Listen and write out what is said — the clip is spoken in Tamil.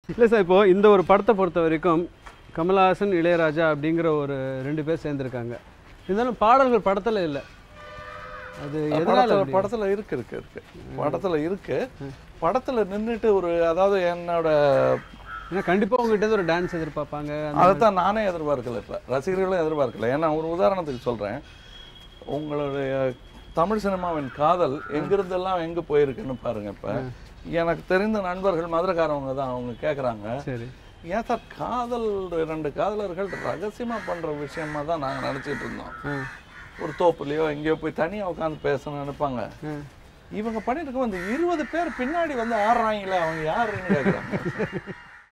இல்லை சார் இப்போ இந்த ஒரு படத்தை பொறுத்த வரைக்கும் கமலஹாசன் இளையராஜா அப்படிங்கிற ஒரு ரெண்டு பேர் சேர்ந்துருக்காங்க இருந்தாலும் பாடல்கள் படத்தில் இல்லை அது எதனால படத்துல அப்படி? படத்துல இருக்கு இருக்கு இருக்கு படத்துல இருக்கு படத்துல நின்னுட்டு ஒரு அதாவது என்னோட ஏன்னா கண்டிப்பாக உங்ககிட்ட இருந்து ஒரு டான்ஸ் எதிர்பார்ப்பாங்க அந்த- அதைத்தான் நானே எதிர்பார்க்கல இப்போ ரசிகர்களும் எதிர்பார்க்கல ஏன்னா ஒரு உதாரணத்துக்கு சொல்றேன் உங்களுடைய தமிழ் சினிமாவின் காதல் எங்கிருந்தெல்லாம் எங்க போயிருக்குன்னு பாருங்க இப்ப எனக்கு தெரிந்த நண்பர்கள் மதுரைக்காரவங்க தான் அவங்க கேக்குறாங்க சரி ஏன் சார் காதல் ரெண்டு காதலர்கள் ரகசியமா பண்ற விஷயமா தான் நாங்க நினைச்சிட்டு இருந்தோம் ஆ ஒரு தோப்புலையோ எங்கேயோ போய் தனியா உட்காந்து பேசணும்னு நினைப்பாங்க ஆ. இவங்க பண்ணிட்டு இருக்கும் இந்த இருபது பேர் பின்னாடி வந்து ஆடுறாங்களே அவங்க யாருன்னு கேட்குறாங்க